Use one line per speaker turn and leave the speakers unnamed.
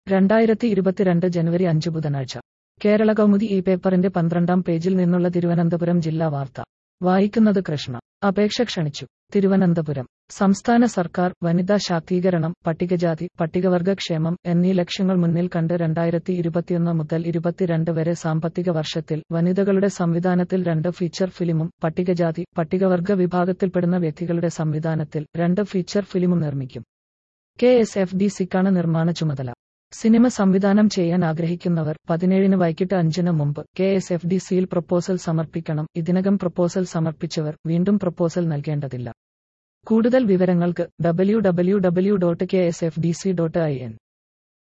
രണ്ടായിരത്തി ഇരുപത്തിരണ്ട് ജനുവരി അഞ്ച് ബുധനാഴ്ച കേരള കൗമുദി ഈ പേപ്പറിന്റെ പന്ത്രണ്ടാം പേജിൽ നിന്നുള്ള തിരുവനന്തപുരം ജില്ലാ വാർത്ത വായിക്കുന്നത് കൃഷ്ണ അപേക്ഷ ക്ഷണിച്ചു തിരുവനന്തപുരം സംസ്ഥാന സർക്കാർ വനിതാ ശാക്തീകരണം പട്ടികജാതി പട്ടികവർഗ ക്ഷേമം എന്നീ ലക്ഷ്യങ്ങൾ മുന്നിൽ കണ്ട് രണ്ടായിരത്തി ഇരുപത്തിയൊന്ന് മുതൽ ഇരുപത്തിരണ്ട് വരെ സാമ്പത്തിക വർഷത്തിൽ വനിതകളുടെ സംവിധാനത്തിൽ രണ്ട് ഫീച്ചർ ഫിലിമും പട്ടികജാതി പട്ടികവർഗ വിഭാഗത്തിൽപ്പെടുന്ന വ്യക്തികളുടെ സംവിധാനത്തിൽ രണ്ട് ഫീച്ചർ ഫിലിമും നിർമ്മിക്കും കെ എസ് എഫ് ഡി സിക്കാണ് നിർമ്മാണ ചുമതല സിനിമ സംവിധാനം ചെയ്യാൻ ആഗ്രഹിക്കുന്നവർ പതിനേഴിന് വൈകിട്ട് അഞ്ചിന് മുമ്പ് കെ എസ് എഫ് ഡി സിയിൽ പ്രപ്പോസൽ സമർപ്പിക്കണം ഇതിനകം പ്രപ്പോസൽ സമർപ്പിച്ചവർ വീണ്ടും പ്രപ്പോസൽ നൽകേണ്ടതില്ല കൂടുതൽ വിവരങ്ങൾക്ക് W W W dot K S F D C dot I N